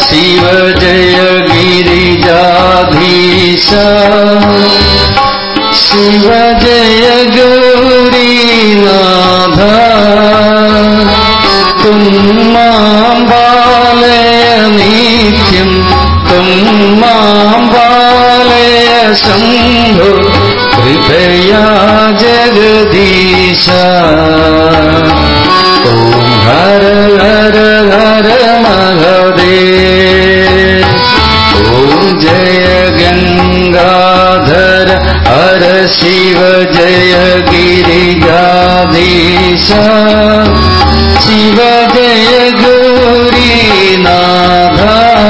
शिव जय गिरिजाधीश शिव जय गौरीनाथ तुम मां बालय नित्यं तुम मां बालय शम्भो कृपया जगदीश ॐ हर हर हर महादेव ॐ जय गङ्गाधर हर शिव जय गिरिजाधीश शिव जय गौरीनाथ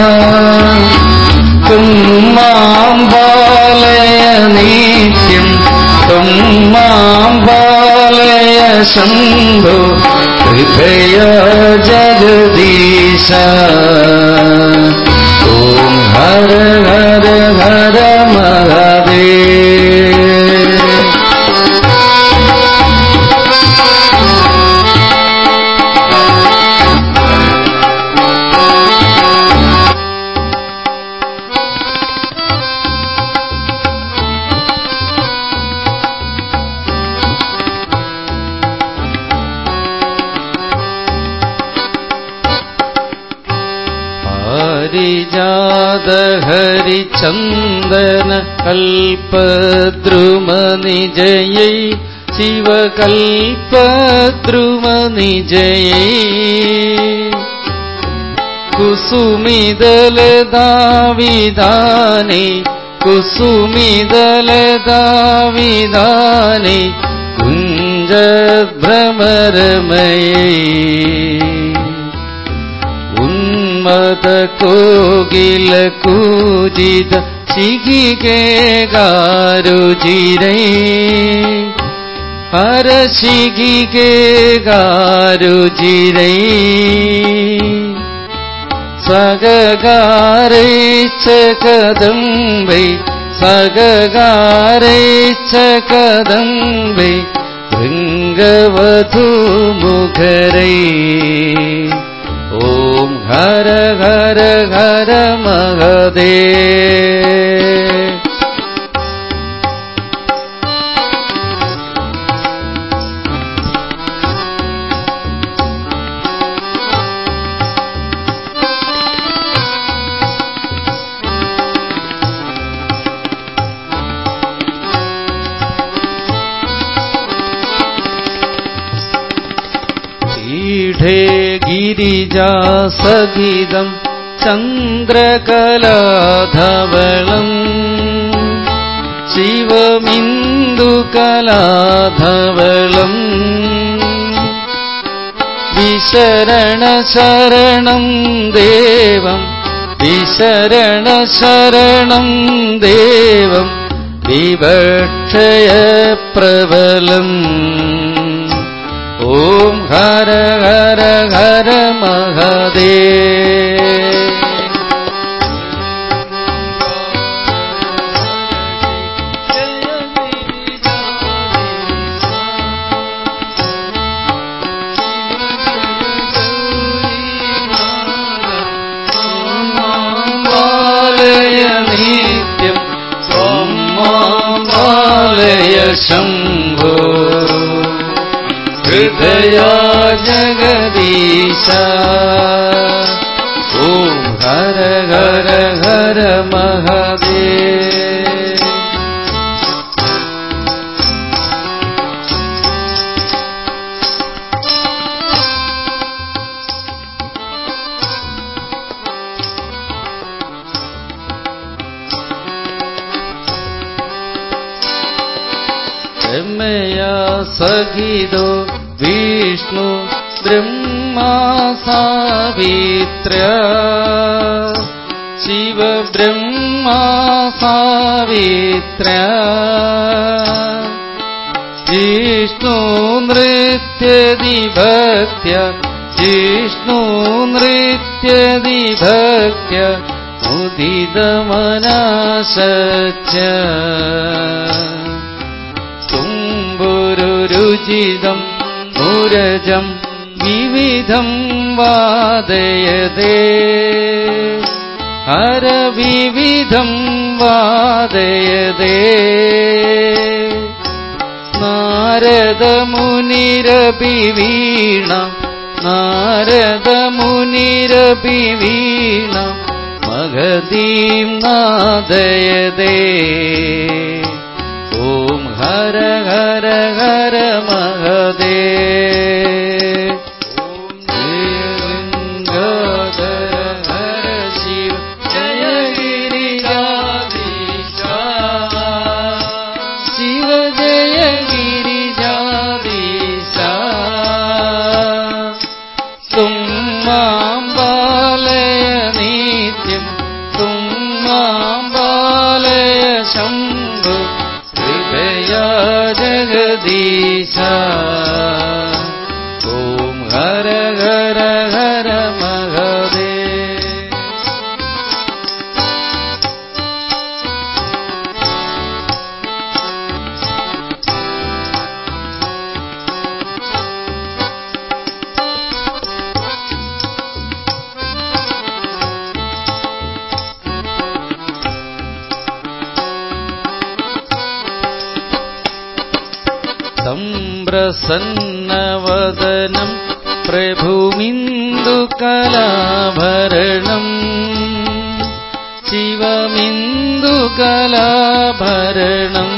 तुम मां बालय नित्यं तुम मां बालय शम्भो कृपया जगदीश ॐ हर हर हर महादेव हरिजाद हरिचन्दन कल्पद्रुमनिजयै शिवकल्पद्रुमनिजयै कुसुमिदलदाविदाने कुसुमिदलदाविदाने कुञ्जभ्रमरमये ಉನ್ಮತ ಕೋಗಿಲ ಕೂಜಿದ ಸಿಗಿಗೆ ಗಾರುಜಿರೈ ಹರ ಸಿಗಿಗೆ ಗಾರುಜಿರೈ സഗകാരൈ കദംബൈ സഗകാരൈ കദംബൈ ഭൃംഗവധൂമുഖരൈ ഓം ഹര ഹര ഹര മഹദേ पीठे गिरिजासगिदम् चन्द्रकलाधवलम् शिवमिन्दुकलाधवलम् विशरणशरणम् देवम् विशरणशरणम् देवम् विवक्षय प्रबलम् ॐ हर हर हर महादेव बालय नित्यं त्वं मां बालय शम्भो हृदया जगदीश ॐ हर हर हर महादेव രമയാ സഖിതോ വിഷ്ണു ബ്രഹ്മാ സാവിത്ര ശിവ ബ്രഹ്മാ സാവിത്ര ജിഷ്ണു നൃത്യതി ഭക്ത്യ ജിഷ്ണു നൃത്യതി ഭക്ത്യ മുദിതമനാശച്ച तुम्बुरुरुचिदम् मुरजम् विविधम् वादयते ഹരവിവിധം വാദയതേ നാരദമുനിരപിവീണ നാരദമുനിരപിവീണ മഗതീം നാദയതേ ഓം ഹര ഹര ഹര മഹദേ ഓം ഗംഗാധര ഹര ശിവ ജയ ഗിരിജാധീശ ശിവ ജയ ഗിരിജാധീശ തുമ്മാം ബാലയ നിത്യം തുമ്മാം ബാലയ ശംഭു കൃപയാ ജഗദീശ ഓം ഹര ഹര ഹര മഹദേ तं प्रसन्नवदनं प्रभुमिन्दुकलाभरणम् शिवमिन्दुकलाभरणम्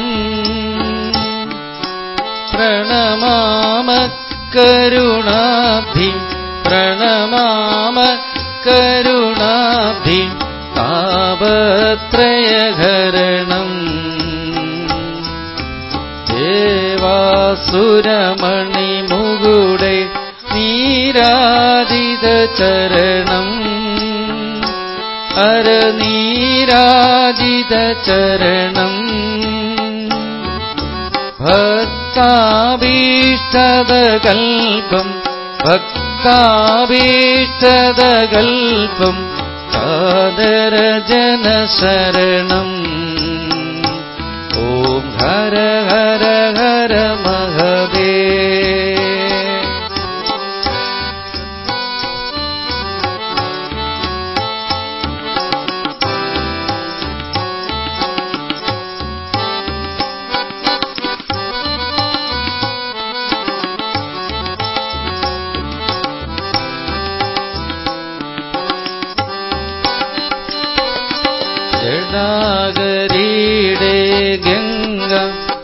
प्रणमाम करुणाब्धिं प्रणमाम करुणाब्धिं तापत्रयहरणम् ദേവാസുരമണിമുകുടെ നീരാജിത ചരണം അരനീരാജിത ചരണം ഭക്താഭീഷ്ടതകൽപം ഭക്താഭീഷ്ടതകൽപം കാതരജനശരണം ഓം ഹര ഹര ഹര മഹദേ ജടാഗരീടെ ഗംഗ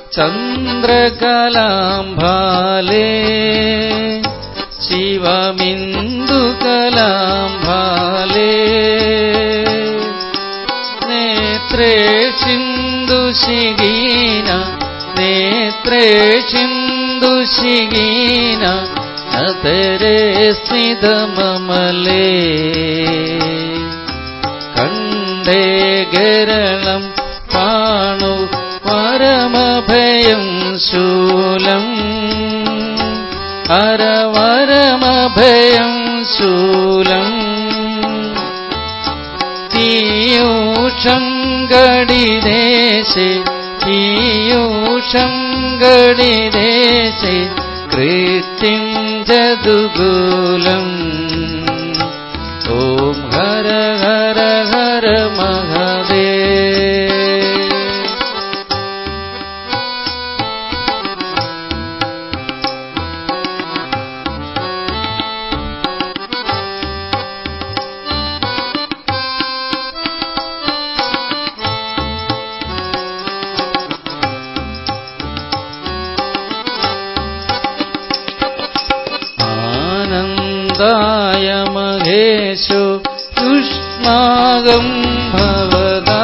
ചന്ദ്രകലാംഭാലേ ശിവമിന്ദുകലാംഭാലേ നേത്രേ സിന്ധുശിഗീന നേത്രേ സിന്ധുശിഗീന അതരേ സ്മിതമമലേ കണ്ടേ ഗരളം പാണു പരമഭയം ശൂലം അരവരമഭയം ശൂലം തീയൂഷം ഗടിദേശേ തീയൂഷം ഗടിദേശേ കൃത്യം ജതുകൂലം ഓം ഹര ഹര ഹര മഹദേ ആനന്ദായ മഹേശോ യുഷ്മാകം ഭവദാ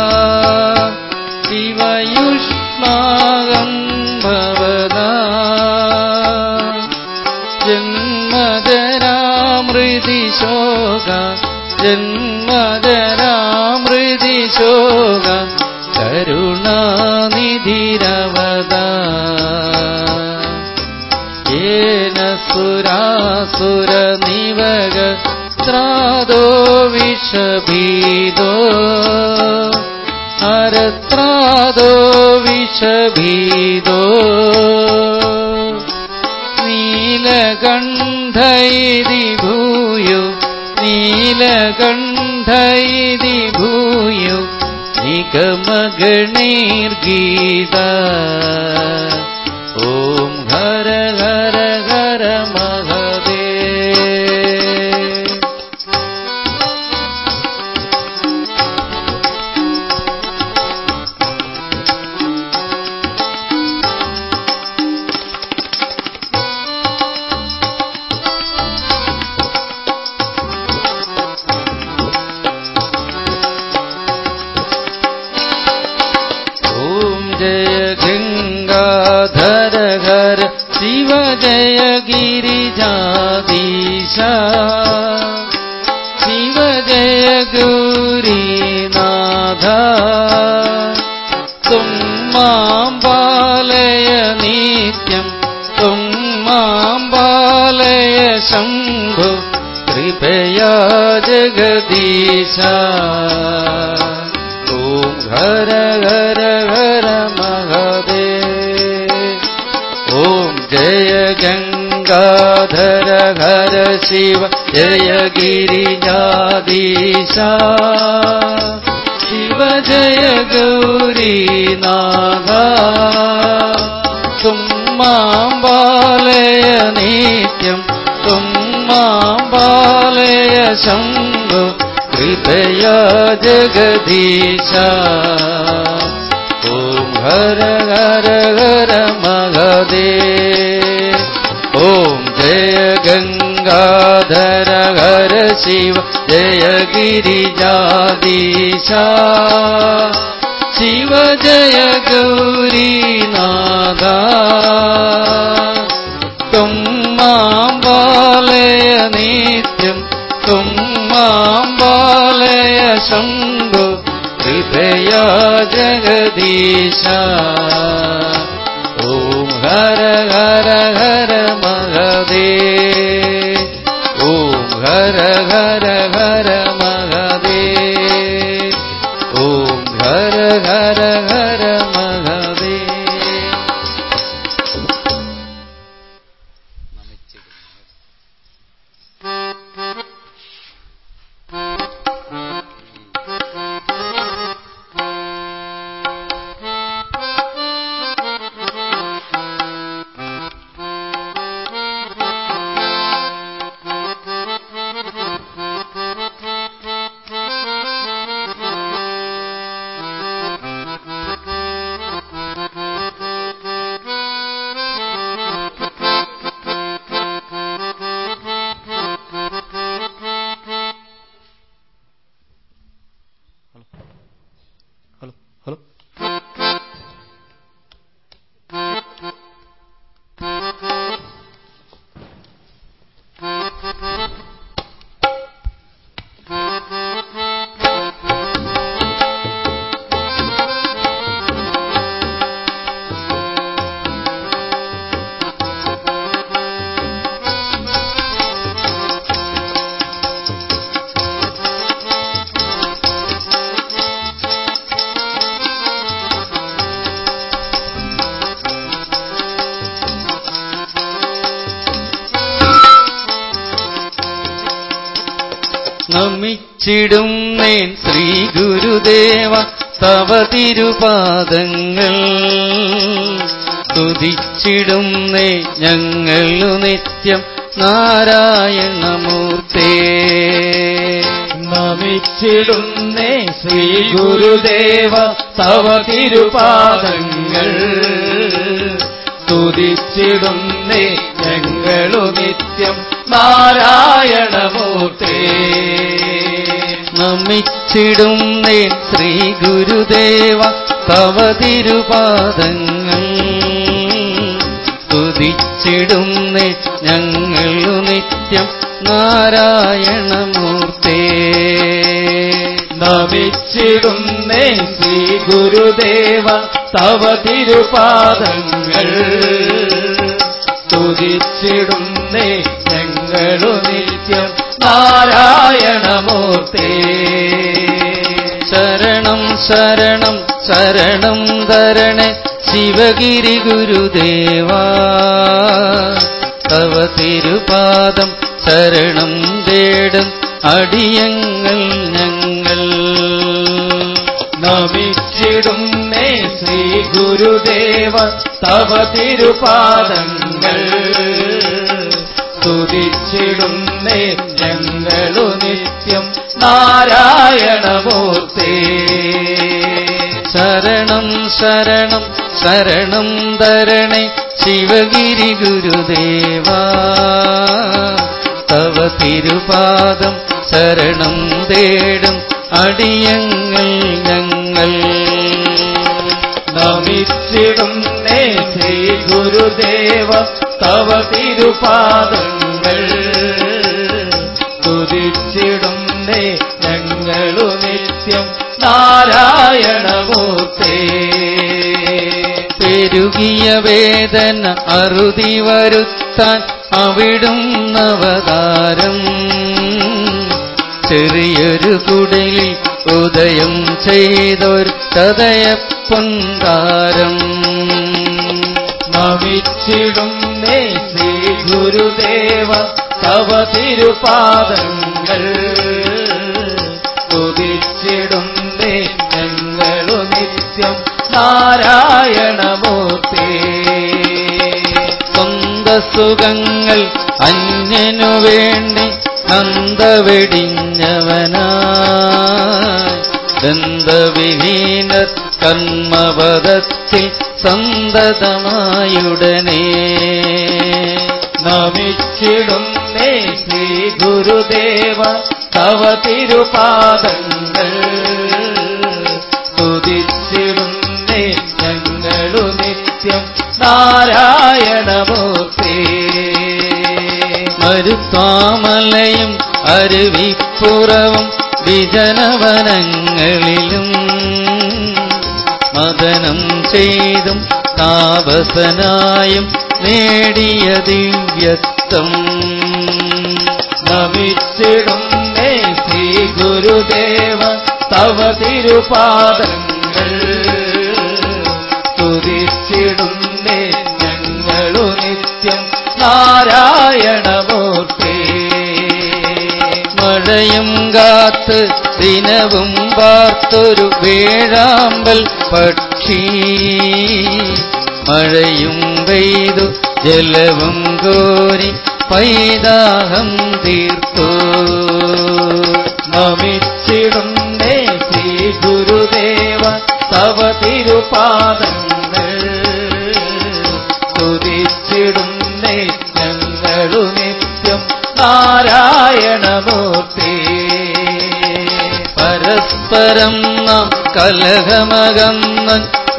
ശിവയുഷ്മാകം ഭവദാ ജന്മജരാമൃതി ശോക ജന്മജരാമൃതി ശോക കരുണാനിധിരവദാ येन सुरासुरनिवग त्रादो विषभीदो हरत्रादो विषभीदो नीलकण्ठ इति भूयो नीलकण्ठ ഇതി ഭൂയോ നിഗമഗണീർഗീത ഓം ഹര ഹര ഹര മഹദേ ॐ जय गङ्गाधर हर शिव जय गिरिजाधीशा शिव जय गौरीनाथा त्वं मां बालय नित्यं त्वं मां बालय शम्भो कृपया जगदीशा ॐ हर हर हर महदे ॐ जय गङ्गाधर हर शिव जय गिरिजाधीशा शिव जय गौरीनाथा त्वं मां बालय नित्यं त्वं मां बालय शम्भो कृपया जगदीशा ॐ हर हर हर महदे ॐ जय गङ्गाधर हर शिव जय गिरिजाधीशा शिव जय गौरीनादा त्वं मां बालय नित्यं त्वं मां बालय शम्भो कृपया जगदीशा ॐ हर हर हर महदे ॐ हर हर हर महदे ॐ हर हर हर महदे ഹലോ ഹലോ നമിച്ചിടും നേൻ ശ്രീ ഗുരുദേവ തവ തിരുപാദങ്ങൾ സ്തുതിച്ചിടും നേ ഞങ്ങളു നിത്യം നാരായണമൂർത്തേ നമിച്ചിടുന്നേ ശ്രീ ഗുരുദേവ തവ തിരുപാദങ്ങൾ സ്തുതിച്ചിടുന്നേ ഞങ്ങളു നിത്യം നാരായണമൂർത്തേ നമിച്ചിടും നേൻ ശ്രീ ഗുരുദേവ തവ തിരുപാദങ്ങൾ സ്തുതിച്ചിടും നേ ഞങ്ങളു നിത്യം നാരായണമൂർത്തേ നമിച്ചിടുന്നേ ശ്രീ ഗുരുദേവ തവ തിരുപാദങ്ങൾ സ്തുതിച്ചിടുന്നേ ഞങ്ങളു നിത്യം നാരായണമൂർത്തേ ശരണം ശരണം ശരണം തരണേ ശിവഗിരി ഗുരുദേവാ തവ തിരുപാദം ശരണം തേടും അടിയങ്ങൾ ഞങ്ങൾ ഗുരുദേവ തവ തിരുപാദങ്ങൾ സ്തുതിച്ചിടുന്നേ ഞങ്ങളു നിത്യം നാരായണമൂർത്തേ ശരണം ശരണം ശരണം തരണേ ശിവഗിരി ഗുരുദേവാ തവ തിരുപാദം ശരണം തേടും അടിയങ്ങൾ ഞങ്ങൾ നമിച്ചിടുന്നേ ശ്രീ ഗുരുദേവ തവ തിരുപാദങ്ങൾ സ്തുതിച്ചിടുന്നേ ഞങ്ങളു നിത്യം നാരായണമൂർത്തേ പെരുകിയ വേദന അറുതി വരുത്താൻ അവിടും അവതാരം ചെറിയൊരു കുടലിൽ ഉദയം ചെയ്തൊരു ചതയ പൊന്താരം നമിച്ചിടുന്നേ ശ്രീ ഗുരുദേവ തവ തിരുപാദങ്ങൾ സ്തുതിച്ചിടുന്നേ ഞങ്ങളു നിത്യം നാരായണമൂർത്തേ സ്വന്ത സുഖങ്ങൾ അന്യനു വേണ്ടി നന്ദവെടിഞ്ഞവനായി ദന്തവിഹീനർ കർമ്മപദത്തിൽ സന്തതമായുടനെ നമിച്ചിടുന്നേ ശ്രീ ഗുരുദേവ തവ തിരുപാദങ്ങൾ സ്തുതിച്ചിടുന്നേ ഞങ്ങളു നിത്യം നാരായണമൂർത്തേ മരുത്വാമലയും അരുവിപ്പുറവും വിജനവനങ്ങളിലും മദനം ചെയ്തും താപസനായും നേടിയ ദിവ്യത്വം നമിച്ചിടുന്നേ ശ്രീ ഗുരുദേവ തവ തിരുപാദങ്ങൾ സ്തുതിച്ചിടുന്നേ ഞങ്ങളു നിത്യം നാരായണമൂർത്തേ മഴയും കാത്ത് ദിനവും പാർത്തൊരു വേഴാമ്പൽ പക്ഷി മഴയും പെയ്തു ജലവും കോരി പൈതാഹം തീർത്തു നമിച്ചിടുന്നേ ശ്രീ ഗുരുദേവ തവ തിരുപാദങ്ങൾ സ്തുതിച്ചിടുന്നേ ഞങ്ങളു നിത്യം നാരായണമൂർത്തേ പരസ്പരം നാം കലഹമകന്ന്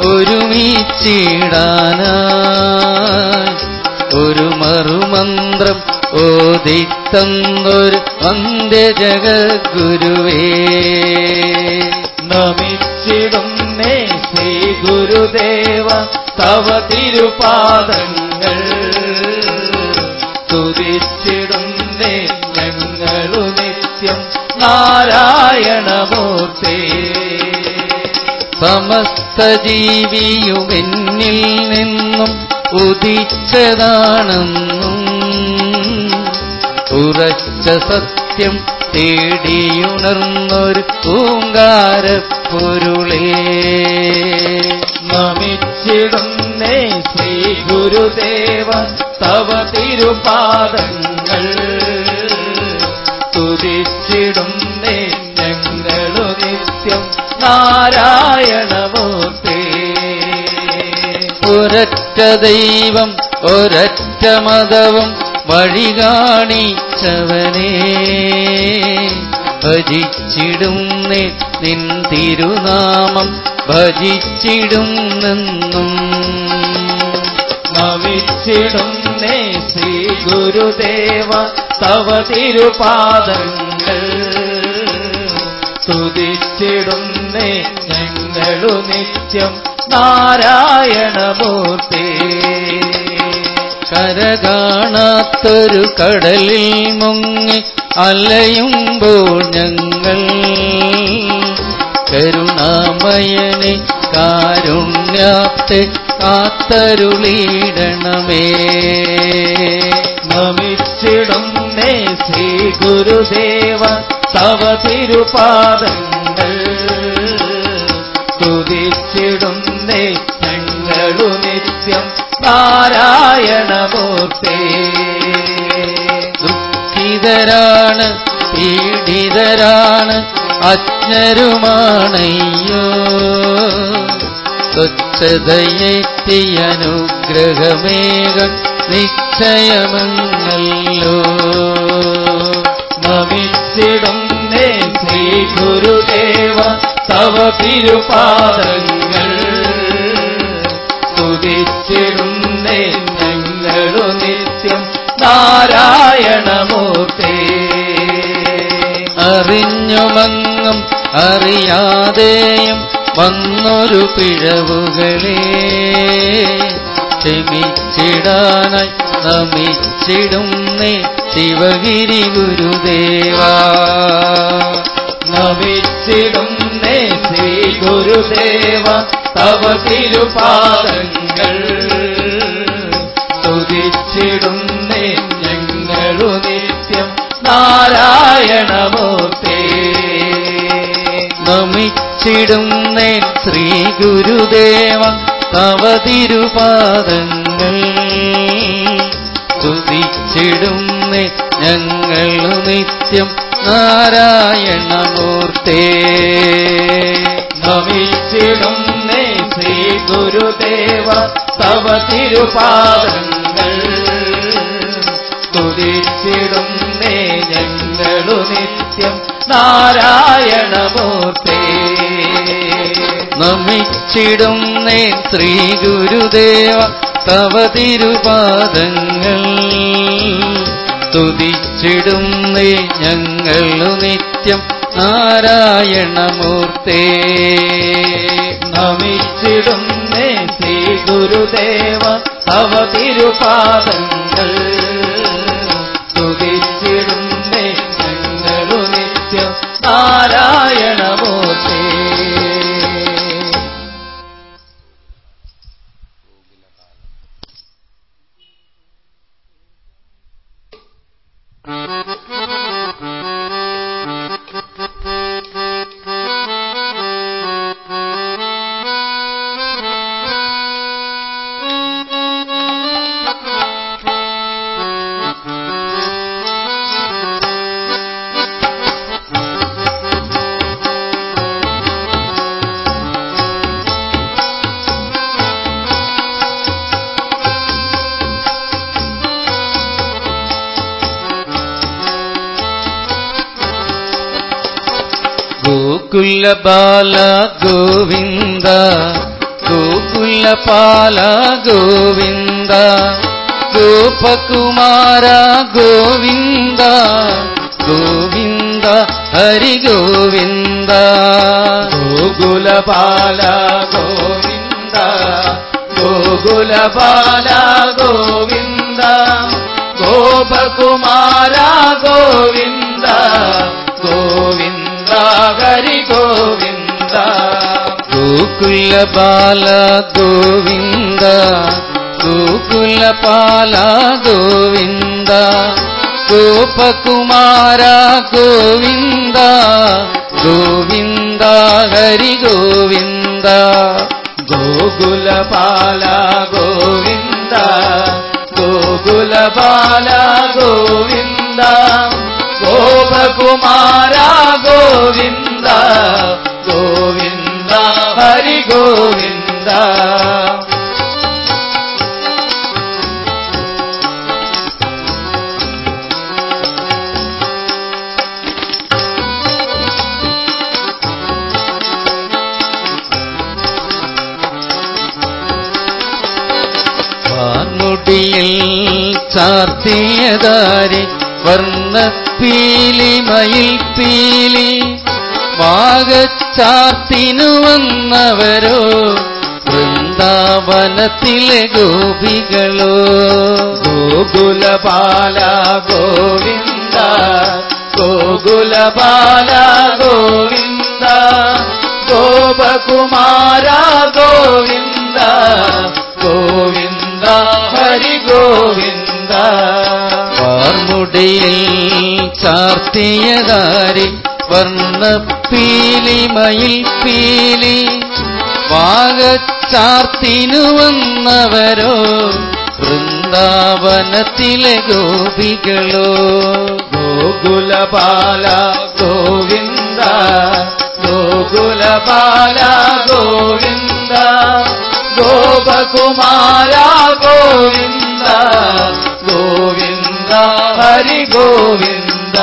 ഒരുമിച്ചിടാനായി ഒരു മറുമന്ത്രം ഓദിത്തന്നൊരു വന്ദ്യ ജഗദ്ഗുരുവേ നമിച്ചിടുന്നേ ശ്രീ ഗുരുദേവ തവ തിരുപാദങ്ങൾ സ്തുതിച്ചിടുന്നേ ഞങ്ങളു നിത്യം നാരായണമൂർത്തേ സമസ്ത ജീവിയുമെന്നിൽ നിന്നും ഉദിച്ചതാണെന്നും ഉറച്ച സത്യം തേടിയുണർന്നൊരു പൂങ്കാരപ്പൊരുളേ നമിച്ചിടുന്നേ ശ്രീ ഗുരുദേവ തവ തിരുപാദങ്ങൾ സ്തുതിച്ചിടുന്നേ ഞങ്ങളു നിത്യം നാരായണമൂർത്തേ ഒരൊറ്റ ദൈവം ഒരൊറ്റ മതവും വഴി കാണിച്ചവനേ ഭജിച്ചിടുന്നേ നിൻ തിരുനാമം ഭജിച്ചിടുന്നെന്നും നമിച്ചിടുന്നേ ശ്രീ ഗുരുദേവ തവ തിരുപാദങ്ങൾ സ്തുതിച്ചിടുന്നേ ഞങ്ങളു നിത്യം നാരായണമൂർത്തേ കര കാണാത്തൊരു കടലിൽ മുങ്ങി അലയുമ്പോൾ ഞങ്ങൾ കരുണാമയനെ കാരുണ്യാത്തെ കാത്തരുളിയിടണമേ നമിച്ചിടുന്നേ ശ്രീ ഗുരുദേവ തവ തിരുപാദങ്ങൾ സ്തുതിച്ചിടുന്നേ ഞങ്ങൾ നാരായണമൂർത്തേ ദുഃഖിതരാണ് പീഡിതരാണ് അജ്ഞരുമാണയ്യോ സ്വച്ഛതയേറ്റി അനുഗ്രഹമേകം നിശ്ചയമങ്ങല്ലോ നമിച്ചിടുന്നേ ശ്രീ ഗുരുദേവ തവ തിരുപാദങ്ങൾ സ്തുതിച്ചിടുന്നേ ഞങ്ങളു നിത്യം നാരായണമൂർത്തേ അറിഞ്ഞുമങ്ങും അറിയാതെയും വന്നൊരു പിഴവുകളെ ക്ഷമിച്ചിടാനായി നമിച്ചിടുന്നേ ശിവഗിരി ഗുരുദേവാ നമിച്ചിടുന്നേ ശ്രീ ഗുരുദേവ തവ തിരുപാദങ്ങൾ സ്തുതിച്ചിടുന്നേ ഞങ്ങളു നിത്യം നാരായണമൂർത്തേ നമിച്ചിടുന്നേ ശ്രീ ഗുരുദേവ തവ തിരുപാദങ്ങൾ സ്തുതിച്ചിടുന്നേ ഞങ്ങളു നിത്യം നാരായണമൂർത്തേ നമിച്ചിടുന്നേ ശ്രീ ഗുരുദേവ തവ തിരുപാദങ്ങൾ സ്തുതിച്ചിടുന്നേ ഞങ്ങളു നിത്യം നാരായണമൂർത്തേ നമിച്ചിടുന്നേ ശ്രീ ഗുരുദേവ തവ തിരുപാദങ്ങൾ സ്തുതിച്ചിടുന്നേ ഞങ്ങളു നിത്യം നാരായണമൂർത്തേ നമിച്ചിടുന്നേ ശ്രീ ഗുരുദേവ തവ തിരുപാദങ്ങൾ സ്തുതിച്ചിടുന്നേ ഞങ്ങളു നിത്യം നാരായണമൂർത്തേ ഗോകുല ബാല ഗോവിന്ദ ഗോകുല പാല ഗോവിന്ദ ഗോപകുമാര ഗോവിന്ദ ഗോവിന്ദ ഹരി ഗോവിന്ദ ഗോകുലപാല ഗോവിന്ദ ഗോകുലപാല ഗോവിന്ദ ഗോപകുമാര ഗോവിന്ദ ഗോവിന്ദ ഹരി ഗോവിന്ദ ഗോകുല ബാല ഗോവിന്ദ ഗോകുല പാല ഗോവിന്ദ ഗോപകുമാര ഗോവിന്ദ ഗോവിന്ദ ഹരി ഗോവിന്ദ ഗോകുലപാല ഗോവിന്ദ ഗോകുലപാല ഗോവിന്ദ ഗോപകുമാര ഗോവിന്ദ ഗോവിന്ദ ഹരി ഗോവിന്ദ വാർമുടിയിൽ ചാർത്തിയതാരി വർണ്ണപ്പീലി മയിൽ പീലി വാഗച്ചാർത്തിനു വന്നവരോ വൃന്ദാവനത്തിലെ ഗോപികളോ ഗോകുലപാല ഗോവിന്ദ ഗോകുലപാല ഗോവിന്ദ ഗോപകുമാര ഗോവിന്ദ ഗോവിന്ദ ഹരി ഗോവിന്ദ വാർമുടിയിൽ ചാർത്തിയതാരി വർണ്ണപ്പീലി മയിൽ പീലി വാഗച്ചാർത്തിനു വന്നവരോ വൃന്ദാവനത്തിലെ ഗോപികളോ ഗോകുലപാല ഗോവിന്ദ ഗോകുലപാല ഗോവിന്ദ ഗോപകുമാര ഗോവിന്ദ ഗോവിന്ദ ഹരി ഗോവിന്ദ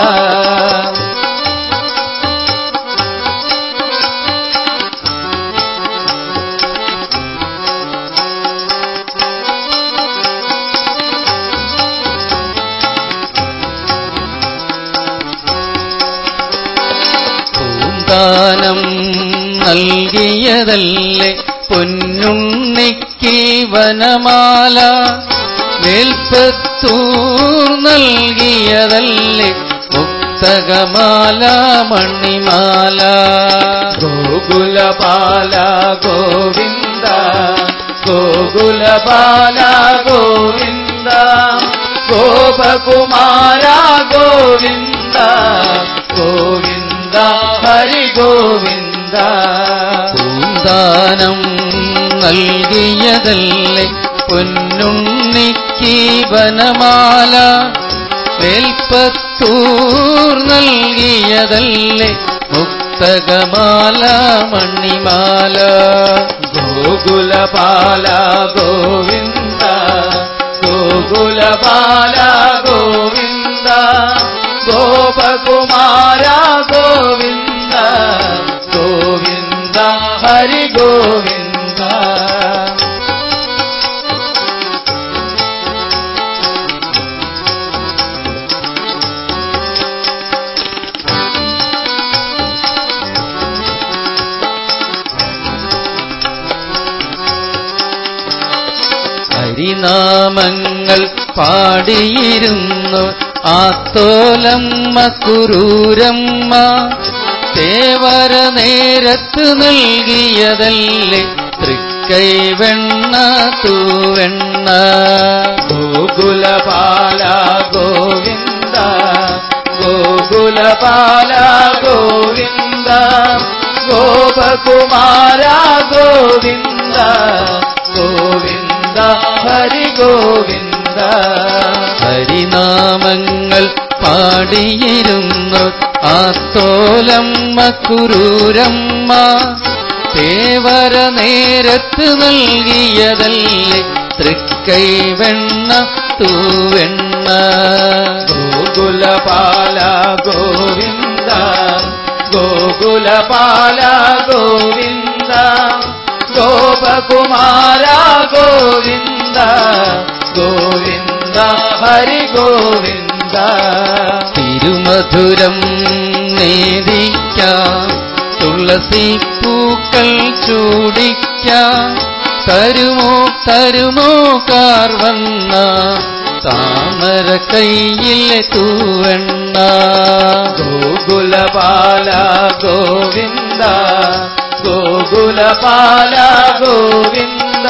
പൂന്താനം നൽകിയതല്ലേ പൊന്നുണ്ണിക്ക് വനമാല മേൽപ്പത്തൂർ നൽകിയതല്ലേ മുക്തകമാല മണിമാല ഗോകുലപാല ഗോവിന്ദ ഗോകുലപാല ഗോവിന്ദ ഗോപകുമാര ഗോവിന്ദ ഗോവിന്ദ ഹരി ഗോവിന്ദ പൂന്താനം നൽകിയതല്ലേ പൊന്നുണ്ണിക്ക് വനമാല മേൽപ്പത്തൂർ നൽകിയതല്ലേ മുക്തകമാല മണിമാല ഗോകുലപാല ഗോവിന്ദ ഗോകുലപാല ഗോവിന്ദ ഗോപകുമാര ഗോവിന്ദ ഗോവിന്ദ ഹരി ഗോവിന്ദ ഹരിനാമങ്ങൾ പാടിയിരുന്നു ആത്തോലമ്മ കുറൂരമ്മ തേവര നേരത്ത് നൽകിയതല്ലേ തൃക്കൈ വെണ്ണ തൂവെണ്ണ ഗോകുലപാല ഗോവിന്ദ ഗോകുലപാല ഗോവിന്ദ ഗോപകുമാര ഗോവിന്ദ ഗോവിന്ദ ഹരി ഗോവിന്ദ ഹരിനാമങ്ങൾ പാടിയിരുന്നു ആത്തോലമ്മ കുറൂരമ്മ തേവര നേരത്ത് നൽകിയതല്ലേ തൃക്കൈ വെണ്ണ തൂവെണ്ണ ഗോകുലപാല ഗോവിന്ദ ഗോകുലപാല ഗോവിന്ദ ഗോപകുമാര ഗോവിന്ദ ഗോവിന്ദ ഹരി ഗോവിന്ദ തിരുമധുരം നേദിക്കാം തുളസി പൂക്കൾ ചൂടിക്കാം തരുമോ തരുമോ കാർവണ്ണ താമര കയ്യിലെ തൂവെണ്ണ ഗോകുലപാല ഗോവിന്ദ ഗോകുലപാല ഗോവിന്ദ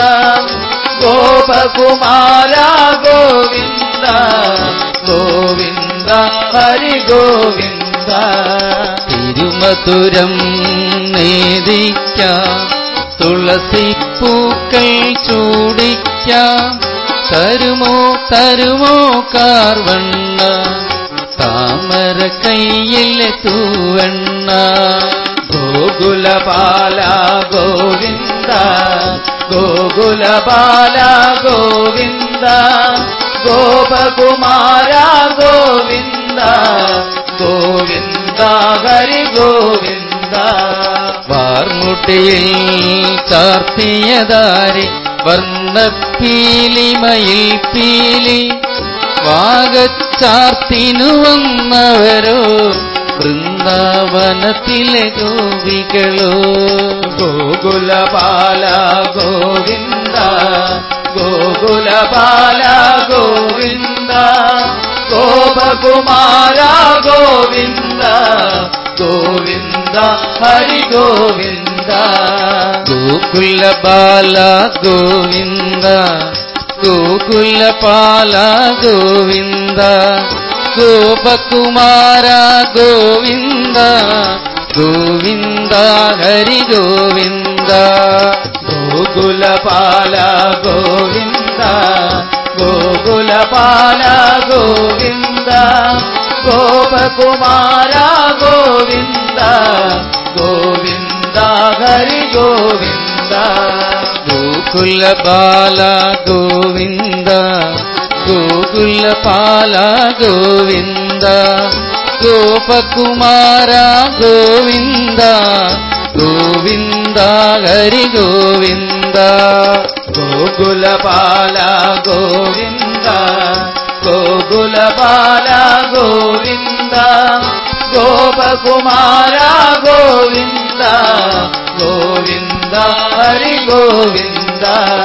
ഗോപകുമാര ഗോവിന്ദ ഗോവിന്ദ ഹരി ഗോവിന്ദ തിരുമധുരം നേദിക്കാം തുളസി പൂക്കൾ ചൂടിക്കാം തരുമോ തരുമോ കാർവണ്ണ താമര കയ്യിലെ തൂവെണ്ണ ഗോകുലപാല ഗോവിന്ദ ഗോകുലപാല ഗോവിന്ദ ഗോപകുമാര ഗോവിന്ദ ഗോവിന്ദ ഹരി ഗോവിന്ദ വാർമുട്ടിയിൽ ചാർത്തിയതാരി വർണ്ണപ്പീലിമയിൽ പീലി വാഗച്ചാർത്തിനു വന്നവരോ വൃന്ദാവനത്തിലെ ഗോപികളോ ഗോകുലപാല ഗോവിന്ദ ഗോകുലപാല ഗോവിന്ദ ഗോപകുമാര ഗോവിന്ദ ഗോവിന്ദ ഹരി ഗോവിന്ദ ഗോകുല ബാല ഗോവിന്ദ ഗോകുല പാല ഗോവിന്ദ ഗോപകുമാര ഗോവിന്ദ ഗോവിന്ദ ഹരി ഗോവിന്ദ ഗോകുലപാല ഗോവിന്ദ ഗോകുലപാല ഗോവിന്ദ ഗോപകുമാര ഗോവിന്ദ ഗോവിന്ദ ഹരി ഗോവിന്ദ ഗോകുല ബാല ഗോവിന്ദ ഗോകുല പാല ഗോവിന്ദ ഗോപകുമാര ഗോവിന്ദ ഗോവിന്ദ ഹരി ഗോവിന്ദ ഗോകുലപാല ഗോവിന്ദ ഗോകുലപാല ഗോവിന്ദ ഗോപകുമാര ഗോവിന്ദ ഗോവിന്ദ ഹരി ഗോവിന്ദ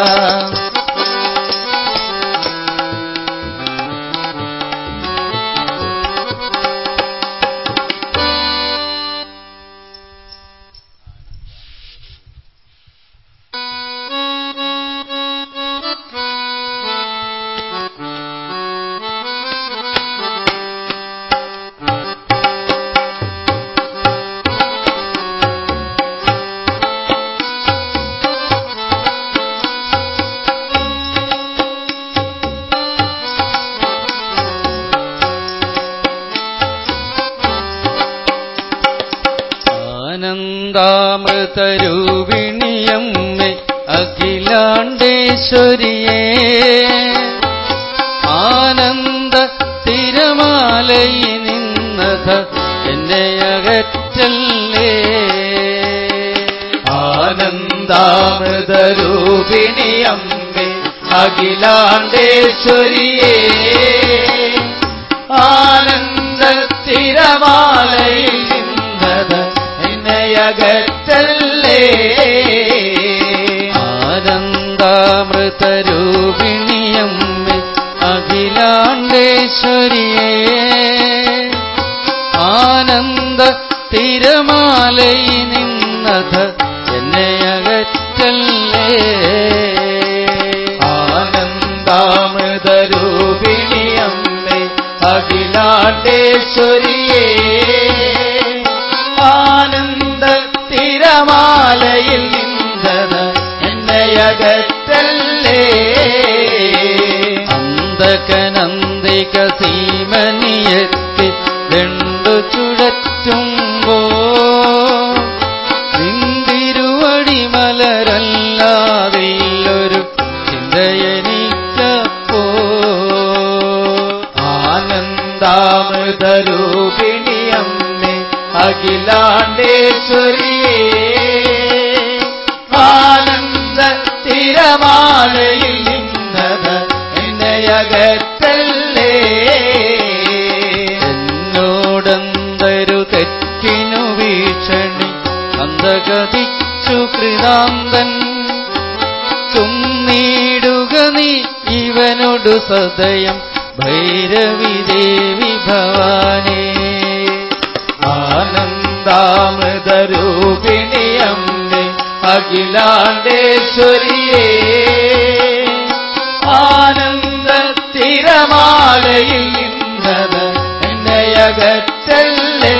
ആനന്ദാമൃതരൂപിണിയമ്മേ അഖിലാണ്ടേശ്വരിയേ ആനന്ദ തിരമാലയി നിന്നത് എന്നെ അകറ്റല്ലേ ആനന്ദാമൃതരൂപിണിയമ്മേ അഖിലാണ്ടേശ്വരിയേ ആനന്ദത്തിരമാലയിൽ നിന്നത് എന്നയകറ്റല്ലേ ആനന്ദാമൃതരൂപിണിയമ്മേ അഖിലാണ്ടേശ്വരിയേ ആനന്ദ തിരമാലയി നിന്നത് എന്നെ അകറ്റല്ലേ ആനന്ദാമൃതരൂപിണിയമ്മേ അഖിലാണ്ടേശ്വരിയേ ആനന്ദത്തിരമാലയിൽ നിന്നത് എന്നയകറ്റല്ലേ അന്തകനന്ദിക സീമനിയെത്തി രണ്ടു ചുഴറ്റുമ്പോ നിന്തിരുവടി മലരല്ലാതില്ലൊരു ചിന്തയനിക്കപ്പോ ആനന്ദാമൃതരൂപിണിയമ്മേ അഖിലാണ്ടേശ്വരിയേ ആനന്ദത്തിരമാലയിൽ നിന്നത് എന്നയകറ്റല്ലേ എന്നോടെന്തരു തെറ്റിനു വീക്ഷണി അന്തഗതിച്ചു കൃതാന്തൻ ചുന്നീടുക നീ ഇവനോടു സദയം ഭൈരവി ദേവി ഭവാനേ ആനന്ദാമൃതരൂപിണിയമ്മേ അഖിലാണ്ടേശ്വരിയേ ആനന്ദത്തിരമാലയിൽ നിന്നത് എന്നയകറ്റല്ലേ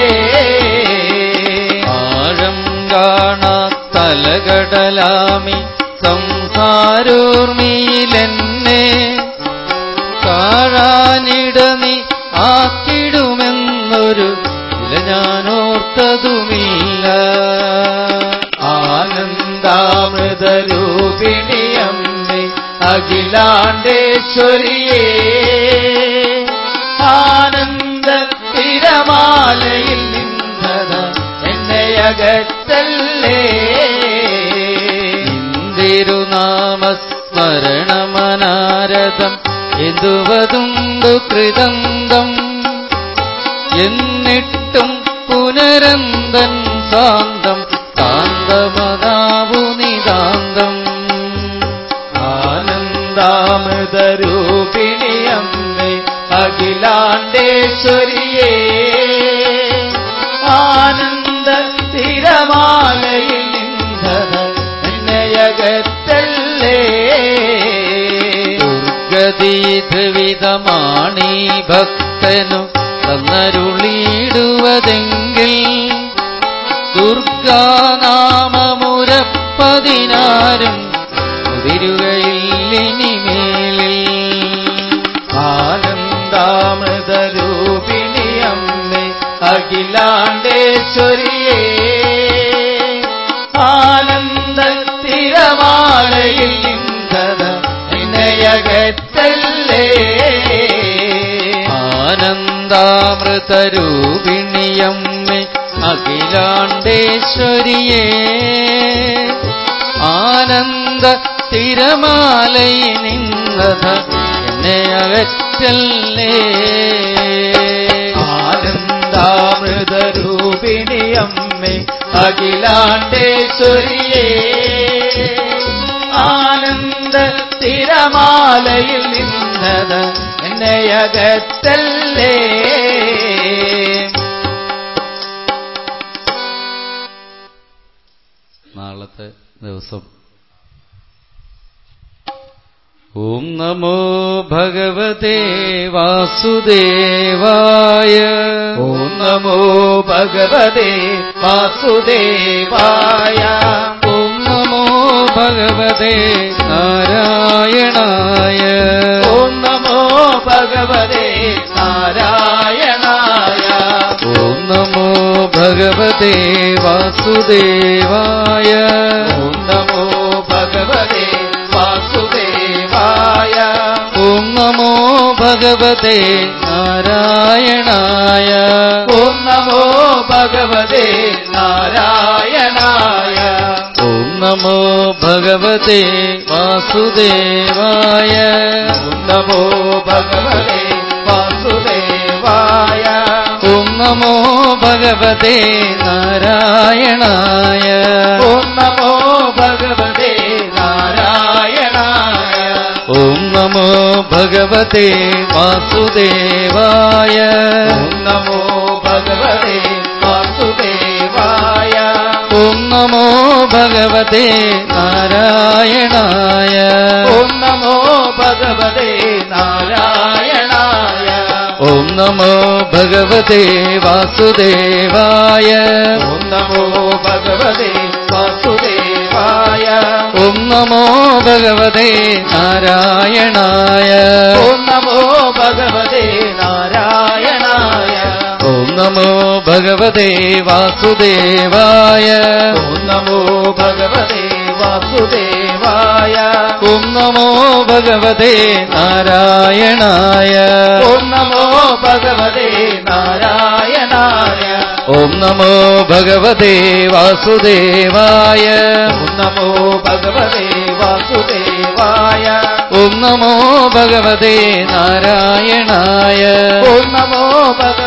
ആഴം കാണാത്തലകടലാമി സംസാരോർമിയിലെന്നെ താഴാനിട നീ ആക്കിടുമെന്നൊരു ഇല ഞാനോർത്തതുമില്ല ആനന്ദാമൃതരൂപിണിയമ്മേ അഖിലാണ്ടേശ്വരിയേ ആനന്ദത്തിരമാലയിൽ നിന്നത് എന്നയകറ്റല്ലേ തിരുനാമസ്മരണമനാരതം എന്തുവതുണ്ടു കൃതന്തം എന്നിട്ടും പുനരന്തൻ സാന്തം കാന്തമതാവു നിതാന്തം ആനന്ദാമൃതരൂപിണിയമ്മേ അഖിലാണ്ടേശ്വരിയേ ആനന്ദത്തിരമാലയിൽ നിന്നത് എന്നയകറ്റല്ലേ ദുർഗതീതവിധമാണീ ഭക്തനു തന്നരുളിയിടുവതെങ്കിൽ ദുർഗാനാമമുരപ്പതിനാരും വിരുകയില്ലിനിമേലിൽ ആനന്ദാമൃതരൂപിണിയമ്മേ അഖിലാണ്ടേശ്വരിയേ ആനന്ദത്തിരമാലയിൽ നിന്നത് എന്നയകത്തല്ലേ ആനന്ദാമൃതരൂപിണിയമ്മേ അഖിലാണ്ടേശ്വരിയേ ആനന്ദ തിരമാലയി നിന്നത എന്നെ അകറ്റല്ലേ ആനന്ദാമൃതരൂപിണിയമ്മേ അഖിലാണ്ടേശ്വരിയേ ആനന്ദ തിരമാലയിൽ നിന്നത് എന്നയകത്തല്ലേ നാളത്തെ ദിവസം ഓം നമോ ഭഗവതേ വാസുദേവായ ഓം നമോ ഭഗവതേ വാസുദേവായ ഓം നമോ ഭഗവതേ നാരായണായ ഓം നമോ ഭഗവതേ നാരായണായ ഓം നമോ ഭഗവതേ വാസുദേവായ ഓം നമോ ഭഗവതേ വാസുദേവായ ഓം നമോ ഭഗവതേ നാരായണായ ഓം നമോ ഭഗവതേ നാരായണായ ഓം നമോ ഭഗവതേ വാസുദേവായ ഓം നമോ ഭഗവതേ വാസുദേവായ ഓം നമോ ഭഗവതേ നാരായണായ ഓം നമോ ഭഗവതേ നാരായണായ ഓം നമോ ഭഗവതേ വാസുദേവായ ഓം നമോ ഭഗവതേ വാസുദേവായ ഓം നമോ ഭഗവതേ നാരായണായ ഓം നമോ ഭഗവതേ നാരായണായ ഓം നമോ ഭഗവതേ വാസുദേവായ ഓം നമോ ഭഗവതേ വാസുദേവായ ഓം നമോ ഭഗവതേ നാരായണായ ഓം നമോ ഭഗവതേ നാരായണായ ഓം നമോ ഭഗവതേ വാസുദേവായ ഓം നമോ ഭഗവതേ വാസുദേവായ ഓം നമോ ഭഗവതേ നാരായണായ ഓം നമോ ഭഗവതേ നാരായണായ ഓം നമോ ഭഗവതേ വാസുദേവായ ഓം നമോ ഭഗവതേ വാസുദേവായ ഓം നമോ ഭഗവതേ നാരായണായ ഓം നമോ ഭഗവതേ